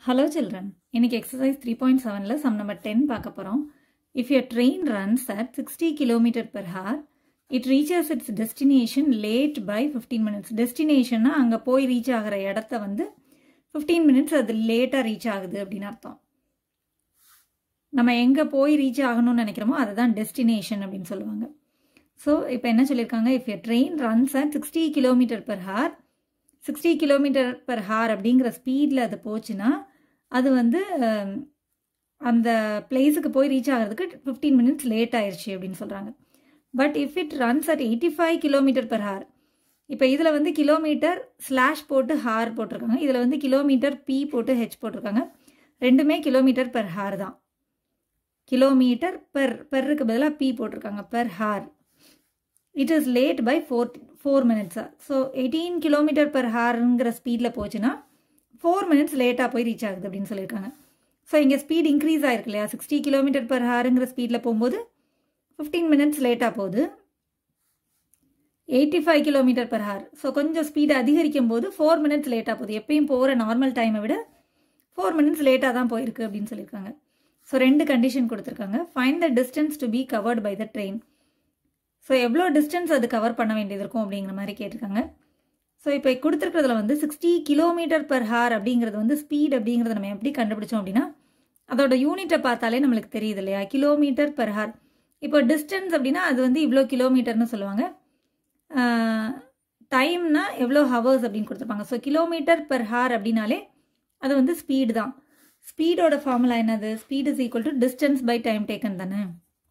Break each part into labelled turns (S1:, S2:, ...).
S1: hello children இன்னைக்கு exercise three point செவனில் sum number ten பார்க்க போகிறோம் if your train runs at sixty kilometre per hour it reaches its destination late by fifteen minutes டெஸ்டினேஷன்னா அங்கே போய் reach ஆகிற இடத்த வந்து ஃபிஃப்டீன் மினிட்ஸ் அது லேட்டாக ரீச் ஆகுது அப்படின்னு அர்த்தம் நம்ம எங்கே போய் ரீச் ஆகணும்னு நினைக்கிறோமோ அதுதான் டெஸ்டினேஷன் அப்படின்னு சொல்லுவாங்க ஸோ இப்போ என்ன சொல்லியிருக்காங்க if a train runs at sixty kilometre per hour sixty kilometre per hour அப்படிங்கிற ஸ்பீடில் அது போச்சுன்னா அது வந்து அஹ், அந்த பிளேஸுக்கு போய் ரீச் ஆகிறதுக்கு ஃபிஃப்டீன் மினிட்ஸ் லேட் ஆயிடுச்சு அப்படின்னு சொல்கிறாங்க but if it runs at eighty five kilometre per hour இப்போ இதில் வந்து கிலோமீட்டர் ஸ்லாஷ் போட்டு ஹார் போட்டிருக்காங்க இதில் வந்து கிலோமீட்டர் பி போட்டு ஹெச் போட்டிருக்காங்க ரெண்டுமே கிலோமீட்டர் பெர் ஹார் தான் கிலோமீட்டர் பெர் பெருக்கு பதிலாக பி போட்டிருக்காங்க per hour it is late by four four மினிட்ஸா ஸோ எயிட்டீன் கிலோமீட்டர் பெர் ஹாருங்கிற ஸ்பீடில் போச்சுன்னா ஃபோர் மினிட்ஸ் லேட்டாக போய் ரீச் ஆகுது அப்படின்னு சொல்லியிருக்காங்க ஸோ இங்கே ஸ்பீட் இன்க்ரீஸ் ஆயிருக்கு இல்லையா சிக்ஸ்டி கிலோமீட்டர் பெர் ஹாருங்கிற ஸ்பீடில் போகும்போது ஃபிஃப்டீன் மினிட்ஸ் லேட்டாக போகுது eighty five kilometre per hour so கொஞ்சம் ஸ்பீடு அதிகரிக்கும் போது ஃபோர் மினிட்ஸ் லேட்டாக போகுது எப்பயும் போகிற நார்மல் டைமை விட ஃபோர் மினிட்ஸ் லேட்டாக தான் போயிருக்கு அப்படின்னு சொல்லியிருக்காங்க ஸோ ரெண்டு கண்டிஷன் கொடுத்துருக்காங்க find the distance to be covered by the train so எவ்வளோ டிஸ்டன்ஸ் அது கவர் பண்ண வேண்டியது இருக்கும் அப்படிங்கிற மாதிரி கேட்டிருக்காங்க ஸோ இப்போ கொடுத்துருக்கிறதுல வந்து சிக்ஸ்டி கிலோமீட்டர் பெர் ஹார் அப்படிங்கிறது வந்து ஸ்பீட் அப்படிங்கிறத நம்ம எப்படி கண்டுபிடிச்சோம் அப்படின்னா அதோட யூனிட்டை பார்த்தாலே நம்மளுக்கு தெரியுது இல்லையா கிலோமீட்டர் பெர் ஹார் இப்போ டிஸ்டன்ஸ் அப்படின்னா அது வந்து இவ்வளோ கிலோமீட்டர்னு சொல்லுவாங்க டைம்னா எவ்வளோ ஹவர்ஸ் அப்படின்னு கொடுத்துருப்பாங்க ஸோ கிலோமீட்டர் பெர் ஹார் அப்படின்னாலே அது வந்து ஸ்பீடு தான் ஸ்பீடோட ஃபார்முலா என்னது speed is equal to distance by time taken தானே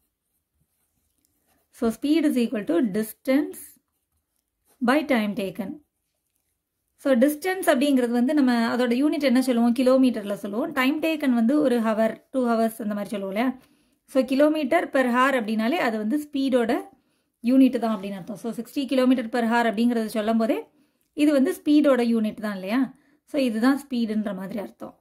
S1: so speed is equal to distance by time taken so distance அப்படிங்கிறது வந்து நம்ம அதோட யூனிட் என்ன சொல்லுவோம் கிலோமீட்டரில் சொல்லுவோம் டைம் டேக்கன் வந்து ஒரு ஹவர் டூ ஹவர்ஸ் அந்த மாதிரி சொல்லுவோம் இல்லையா ஸோ கிலோமீட்டர் பெர் ஹார் அப்படின்னாலே அது வந்து ஸ்பீடோட யூனிட் தான் அப்படின்னு அர்த்தம் so sixty kilometre per hour அப்படிங்கிறது சொல்லும் போதே இது வந்து ஸ்பீடோட யூனிட் தான் இல்லையா ஸோ இதுதான் ஸ்பீடுன்ற மாதிரி அர்த்தம்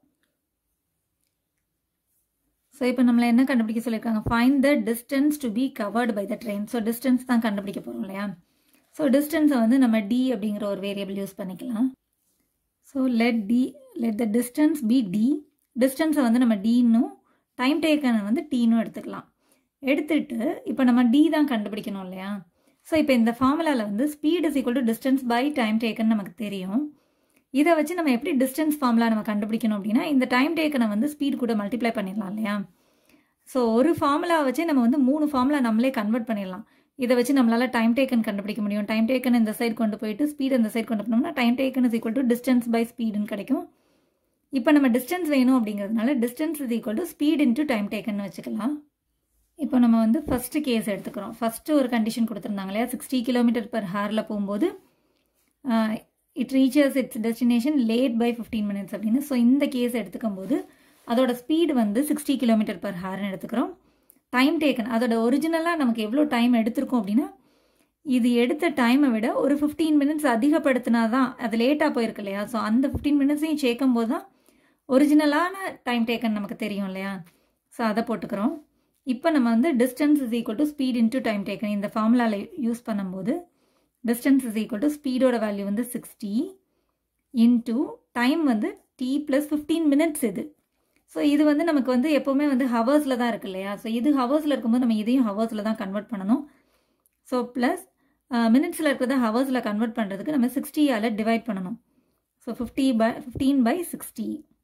S1: ஸோ இப்போ நம்மளை என்ன கண்டுபிடிக்க சொல்லியிருக்காங்க find the distance to be covered by the train so distance தான் கண்டுபிடிக்க போகிறோம் இல்லையா ஸோ டிஸ்டன்ஸை வந்து நம்ம டி அப்படிங்கிற ஒரு வேரியபிள் யூஸ் பண்ணிக்கலாம் so let D let the distance be D டிஸ்டன்ஸை வந்து நம்ம டின்னும் டைம் டேக்கனை வந்து டீனும் எடுத்துக்கலாம் எடுத்துட்டு இப்போ நம்ம டி தான் கண்டுபிடிக்கணும் இல்லையா ஸோ இப்போ இந்த ஃபார்முலாவில் வந்து speed is equal to distance by time taken நமக்கு தெரியும் இதை வச்சு நம்ம எப்படி டிஸ்டன்ஸ் ஃபார்முலா நம்ம கண்டுபிடிக்கணும் அப்படின்னா இந்த டைம் டேக்கனை வந்து ஸ்பீட் கூட மல்டிப்ளை பண்ணிடலாம் இல்லையா ஸோ ஒரு ஃபார்முலா வச்சு நம்ம வந்து மூணு ஃபார்முலா நம்மளே கன்வெர்ட் பண்ணிடலாம் இதை வச்சு நம்மளால் டைம் டேக்கன் கண்டுபிடிக்க முடியும் டைம் டேக்கன் இந்த சைடு கொண்டு போயிட்டு ஸ்பீட் இந்த சைடு கொண்டு போனோம்னா time taken is equal to distance by ஸ்பீடுன்னு கிடைக்கும் இப்போ நம்ம டிஸ்டன்ஸ் வேணும் அப்படிங்கிறதுனால distance is equal to speed into time taken வச்சுக்கலாம் இப்போ நம்ம வந்து ஃபஸ்ட்டு கேஸ் எடுத்துக்கிறோம் ஃபஸ்ட்டு ஒரு கண்டிஷன் கொடுத்துருந்தாங்க இல்லையா சிக்ஸ்டி கிலோமீட்டர் பர் ஹாரில் போகும்போது it reaches its destination late by fifteen minutes அப்படின்னு ஸோ இந்த கேஸ் எடுத்துக்கும் போது அதோட ஸ்பீடு வந்து சிக்ஸ்டி கிலோமீட்டர் பர் ஹார்னு எடுத்துக்கிறோம் டைம் டேக்கன் அதோட ஒரிஜினலாக நமக்கு எவ்வளோ டைம் எடுத்திருக்கோம் அப்படின்னா இது எடுத்த டைமை விட ஒரு ஃபிஃப்டீன் மினிட்ஸ் அதிகப்படுத்தினா தான் அது லேட்டாக போயிருக்கு இல்லையா ஸோ அந்த ஃபிஃப்டீன் மினிட்ஸையும் சேர்க்கும் போது தான் ஒரிஜினலான டைம் டேக்கன் நமக்கு தெரியும் இல்லையா ஸோ அதை போட்டுக்கிறோம் இப்போ நம்ம வந்து distance is equal to speed into time taken இந்த ஃபார்முலாவில் யூஸ் பண்ணும்போது டிஸ்டன்ஸ் இஸ் ஈக்குவல் டு ஸ்பீடோட வேல்யூ வந்து சிக்ஸ்டி இன்ட்டு டைம் வந்து டி ப்ளஸ் ஃபிஃப்டீன் மினிட்ஸ் இது ஸோ இது வந்து நமக்கு வந்து எப்போவுமே வந்து ஹவர்ஸில் தான் இருக்கு இல்லையா ஸோ இது ஹவர்ஸில் இருக்கும்போது நம்ம இதையும் ஹவர்ஸில் தான் கன்வெர்ட் பண்ணணும் ஸோ ப்ளஸ் மினிட்ஸில் இருக்கிறத ஹவர்ஸில் கன்வெர்ட் பண்ணுறதுக்கு நம்ம சிக்ஸ்டியால் டிவைட் பண்ணணும் so fifty by fifteen by sixty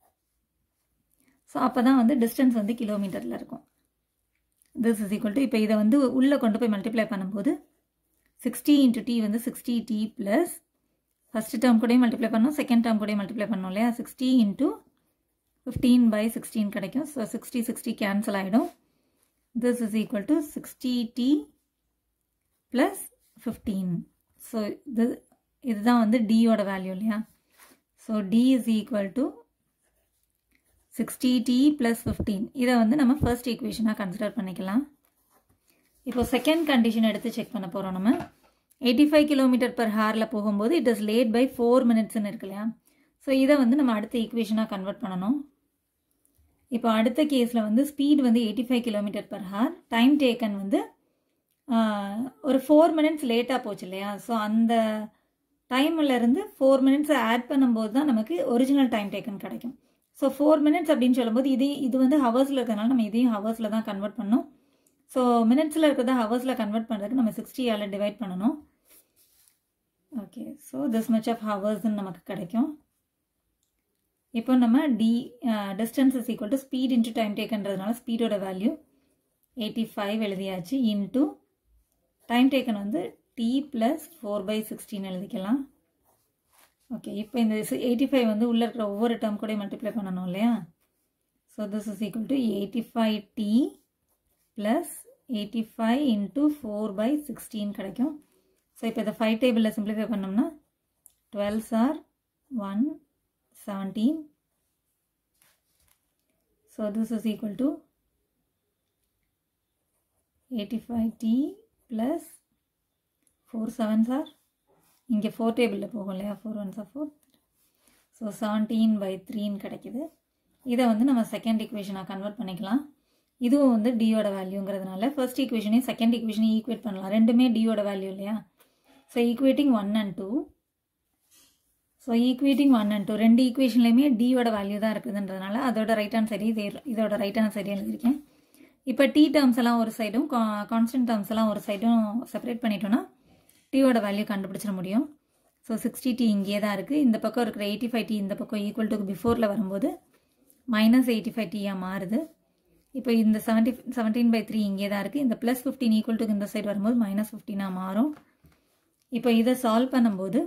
S1: so அப்போ தான் வந்து டிஸ்டன்ஸ் வந்து கிலோமீட்டரில் இருக்கும் திஸ் இஸ் ஈக்குவல் டு இப்போ இதை வந்து உள்ளே கொண்டு போய் மல்டிப்ளை பண்ணும்போது சிக்ஸ்டி இன்ட்டு டி வந்து sixty D plus first term கூடயும் மல்டிப்ளை பண்ணணும் செகண்ட் டேர்ம் கூடயும் மல்டிப்ளை பண்ணணும் இல்லையா sixty into fifteen by sixteen கிடைக்கும் ஸோ சிக்ஸ்டி சிக்ஸ்டி கேன்சல் ஆகிடும் this is equal to sixty D plus fifteen so இது இதுதான் வந்து டியோட வேல்யூ இல்லையா so D is equal to sixty D plus fifteen இதை வந்து நம்ம ஃபர்ஸ்ட் ஈக்குவேஷனாக கன்சிடர் பண்ணிக்கலாம் இப்போ செகண்ட் கண்டிஷன் எடுத்து செக் பண்ண போகிறோம் நம்ம எயிட்டி ஃபைவ் கிலோமீட்டர் பர் ஹாரில் போகும்போது it is late by four மினிட்ஸ்னு இருக்கு இல்லையா ஸோ இதை வந்து நம்ம அடுத்த ஈக்குவேஷனாக கன்வெர்ட் பண்ணணும் இப்போ அடுத்த கேஸில் வந்து ஸ்பீட் வந்து eighty five kilometre per hour time taken வந்து ஒரு ஃபோர் மினிட்ஸ் லேட்டாக போச்சு இல்லையா ஸோ அந்த டைம்ல இருந்து ஃபோர் மினிட்ஸ் ஆட் பண்ணும்போது தான் நமக்கு ஒரிஜினல் டைம் டேக்கன் கிடைக்கும் ஸோ ஃபோர் மினிட்ஸ் அப்படின்னு சொல்லும்போது இது இது வந்து ஹவர்ஸில் இருக்கிறதுனால நம்ம இதையும் ஹவர்ஸில் தான் கன்வெர்ட் பண்ணணும் ஸோ மினிட்ஸில் இருக்கிறத ஹவர்ஸில் கன்வெர்ட் பண்ணுறதுக்கு நம்ம சிக்ஸ்டியால் டிவைட் பண்ணணும் okay so this much of ஹவர்ஸ்ன்னு நமக்கு கிடைக்கும் இப்போ நம்ம D distance is equal to speed into time டேக்கன்றதுனால ஸ்பீடோட வேல்யூ எயிட்டி ஃபைவ் எழுதியாச்சு இன்ட்டு டைம் டேக்கன் வந்து T plus four by sixteen எழுதிக்கலாம் ஓகே இப்போ இந்த எயிட்டி ஃபைவ் வந்து உள்ளே இருக்கிற ஒவ்வொரு டேர்ம் கூட மல்டிப்ளை பண்ணணும் இல்லையா so this is equal to eighty five T plus eighty five into four by sixteen கிடைக்கும் ஸோ இப்போ இதை ஃபைவ் டேபிளில் சிம்பிளிஃபை பண்ணோம்னா twelve sir one seventeen so this is equal to eighty five T plus four seven sir இங்கே four டேபிளில் போகும் இல்லையா four one sir four so seventeen by த்ரீன்னு கிடைக்குது இதை வந்து நம்ம செகண்ட் ஈக்குவேஷனாக கன்வெர்ட் பண்ணிக்கலாம் இதுவும் வந்து டியோட வேல்யூங்கிறதுனால ஃபர்ஸ்ட் ஈக்குவேஷனையும் செகண்ட் ஈக்குவேஷனையும் ஈக்குவேட் பண்ணலாம் ரெண்டுமே டியோட வேல்யூ இல்லையா so equating one and two so equating one and two ரெண்டு ஈக்குவேஷன்லையுமே டியோட வேல்யூ தான் இருக்குதுன்றதுனால அதோட ரைட் ஹேண்ட் சைடு இது இதோட ரைட் ஹேண்ட் சைடு எழுதியிருக்கேன் இப்போ டி டேர்ம்ஸ் எல்லாம் ஒரு சைடும் கான்ஸ்டன்ட் டேர்ம்ஸ் எல்லாம் ஒரு சைடும் செப்பரேட் பண்ணிட்டோம்னா டியோட வேல்யூ கண்டுபிடிச்சிட முடியும் ஸோ சிக்ஸ்டி டி இங்கே தான் இருக்குது இந்த பக்கம் இருக்கிற எயிட்டி ஃபைவ் டி இந்த பக்கம் ஈக்குவல் டு பிஃபோரில் வரும்போது மைனஸ் எயிட்டி ஃபைவ் டியாக மாறுது இப்போ இந்த செவன்டி செவன்டீன் பை த்ரீ இங்கே தான் இருக்குது இந்த ப்ளஸ் ஃபிஃப்டீன் ஈக்குவல் டு இந்த சைடு வரும்போது மைனஸ் ஃபிஃப்டீனாக மாறும் இப்போ இதை சால்வ் பண்ணும்போது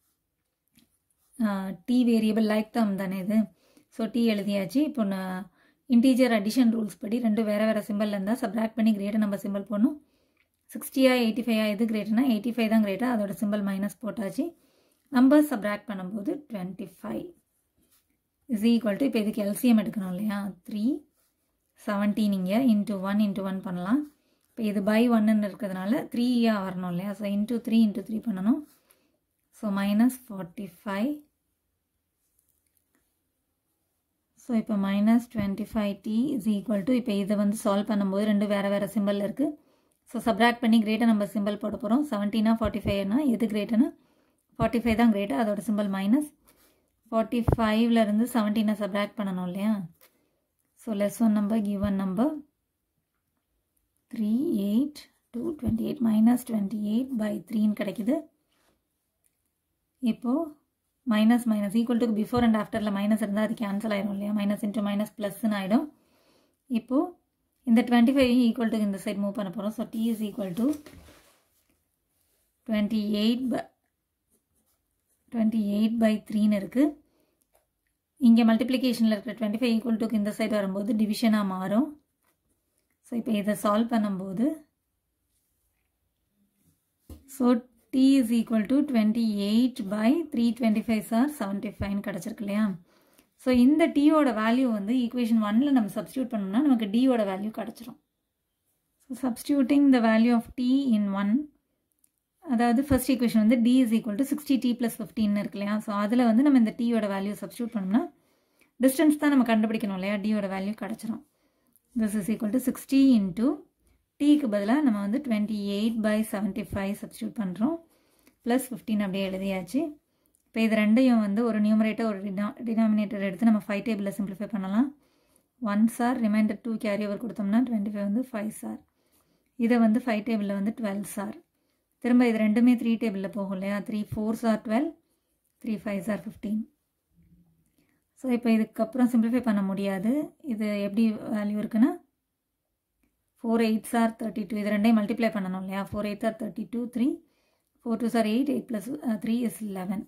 S1: டி வேரியபிள் லைக் டேர்ம் தானே இது ஸோ டி எழுதியாச்சு இப்போ நான் இன்டீஜர் அடிஷன் ரூல்ஸ் படி ரெண்டு வேறு வேறு சிம்பிள் இருந்தால் சப்ராக்ட் பண்ணி கிரேட்டர் நம்ம சிம்பிள் போடணும் சிக்ஸ்டியா எயிட்டி ஃபைவா எது கிரேட்டர்னா எயிட்டி ஃபைவ் தான் கிரேட்டர் அதோட சிம்பிள் மைனஸ் போட்டாச்சு நம்பர் சப்ராக்ட் பண்ணும்போது twenty five is equal to இப்போ இதுக்கு எல்சிஎம் எடுக்கணும் இல்லையா த்ரீ செவன்டீன் இங்கே இன்ட்டு ஒன் இன்ட்டு ஒன் பண்ணலாம் இப்போ இது பை ஒன்னு இருக்கிறதுனால த்ரீயாக வரணும் இல்லையா so into three into three பண்ணணும் so minus forty five so இப்போ minus twenty five T is equal to இப்போ இதை வந்து சால்வ் பண்ணும்போது ரெண்டு வேறு வேறு சிம்பிள் இருக்குது ஸோ சப்ராக்ட் பண்ணி கிரேட்டர் நம்ம சிம்பிள் போட போகிறோம் செவன்டீனா ஃபார்ட்டி ஃபைவ்னா எது கிரேட்டர்னா ஃபார்ட்டி ஃபைவ் தான் கிரேட்டர் அதோட சிம்பிள் மைனஸ் ஃபார்ட்டி ஃபைவ்லேருந்து செவன்டீனை சப்ராக்ட் பண்ணணும் இல்லையா so less one number give one number three eight two twenty eight minus twenty eight by த்ரீன்னு கிடைக்குது இப்போது minus minus equal to before and ஆஃப்டரில் மைனஸ் இருந்தால் அது கேன்சல் ஆயிடும் இல்லையா மைனஸ் இன்ட்டு மைனஸ் ப்ளஸ்ன்னு ஆகிடும் இப்போது இந்த டுவெண்ட்டி ஃபைவ் ஈக்குவல் டு இந்த சைட் மூவ் பண்ண போகிறோம் so D is equal to twenty eight by twenty eight by த்ரீன்னு இருக்குது இங்கே மல்டிப்ளிகேஷனில் இருக்கிற டுவெண்ட்டி ஃபைவ் ஈக்குவல் டுக்கு இந்த சைடு வரும்போது டிவிஷனாக மாறும் ஸோ இப்போ இதை சால்வ் பண்ணும்போது so D is equal to twenty eight by three twenty five sir seventy ஃபைவ்னு கிடச்சிருக்கு இல்லையா ஸோ இந்த டீயோட வேல்யூ வந்து ஈக்குவேஷன் ஒனில் நம்ம சப்ஸ்டியூட் பண்ணோம்னா நமக்கு டியோட வேல்யூ கிடச்சிரும் so substituting the value of t in one அதாவது ஃபர்ஸ்ட் ஈக்குவேஷன் வந்து t is equal to sixty D plus fifteen இருக்கு இல்லையா ஸோ அதில் வந்து நம்ம இந்த டீயோட வேல்யூ சப்ஸ்டியூட் பண்ணோம்னா டிஸ்டன்ஸ் தான் நம்ம கண்டுபிடிக்கணும் இல்லையா டியோட வேல்யூ கிடச்சிரும் this is equal to sixty into டீக்கு பதிலாக நம்ம வந்து twenty eight by seventy five substitute பண்ணுறோம் ப்ளஸ் ஃபிஃப்டீன் அப்படியே எழுதியாச்சு இப்போ இது ரெண்டையும் வந்து ஒரு நியூமரேட்டர் ஒரு டினா டினாமினேட்டர் எடுத்து நம்ம ஃபைவ் டேபிளில் சிம்பிளிஃபை பண்ணலாம் one are remainder two carry over கொடுத்தோம்னா டுவெண்ட்டி ஃபைவ் வந்து ஃபைவ் சார் இதை வந்து ஃபைவ் டேபிளில் வந்து டுவெல் சார் திரும்ப இது ரெண்டுமே த்ரீ டேபிளில் போகும் இல்லையா three four are twelve three five are fifteen so இப்போ இதுக்கப்புறம் சிம்பிளிஃபை பண்ண முடியாது இது எப்படி வேல்யூ இருக்குன்னா four eight are thirty two இது ரெண்டையும் மல்டிப்ளை பண்ணணும் இல்லையா four eight are thirty two three four two are eight eight plus three is eleven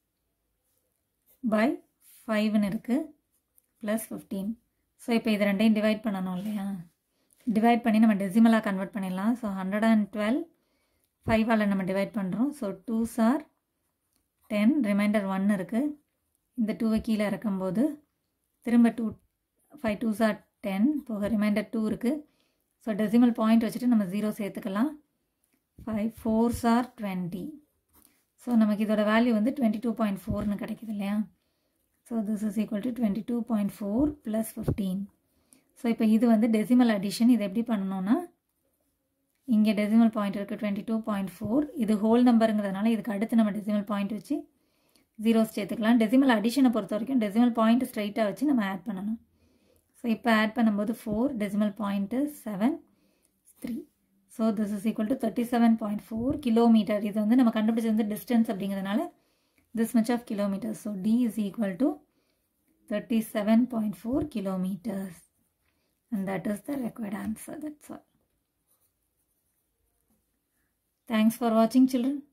S1: by ஃபைவ்னு இருக்குது ப்ளஸ் ஃபிஃப்டீன் ஸோ இப்போ இது ரெண்டையும் டிவைட் பண்ணணும் இல்லையா டிவைட் பண்ணி நம்ம டெசிமலாக கன்வெர்ட் பண்ணிடலாம் ஸோ ஹண்ட்ரட் அண்ட் டுவெல் ஃபைவால் நம்ம டிவைட் பண்ணுறோம் so two are ten remainder one இருக்குது இந்த டூவை கீழே இறக்கும்போது திரும்ப two five two are ten போக ரிமைண்டர் டூ இருக்குது ஸோ டெசிமல் பாயிண்ட் வச்சுட்டு நம்ம ஜீரோ சேர்த்துக்கலாம் five four are twenty so நமக்கு இதோட வேல்யூ வந்து டுவெண்ட்டி டூ பாயிண்ட் ஃபோர்னு கிடைக்குது இல்லையா so this is equal to twenty two point four plus fifteen so இப்போ இது வந்து டெசிமல் அடிஷன் இது எப்படி பண்ணணும்னா இங்கே டெசிமல் பாயிண்ட் இருக்குது டுவெண்ட்டி டூ பாயிண்ட் ஃபோர் இது ஹோல் நம்பருங்கிறதுனால இதுக்கு அடுத்து நம்ம டெசிமல் பாயிண்ட் வச்சு ஜீரோஸ் சேர்த்துக்கலாம் டெசிமல் அடிஷனை பொறுத்த வரைக்கும் டெசிமல் பாயிண்ட் ஸ்ட்ரைட்டாக வச்சு நம்ம ஆட் பண்ணணும் ஸோ இப்போ ஆட் பண்ணும்போது four decimal point seven three so this is equal to thirty seven point four kilometre இது வந்து நம்ம கண்டுபிடிச்சது வந்து டிஸ்டன்ஸ் அப்படிங்கிறதுனால this much of kilometre so D is equal to thirty seven point four kilometres and that is the required answer that's all thanks for வாட்சிங் children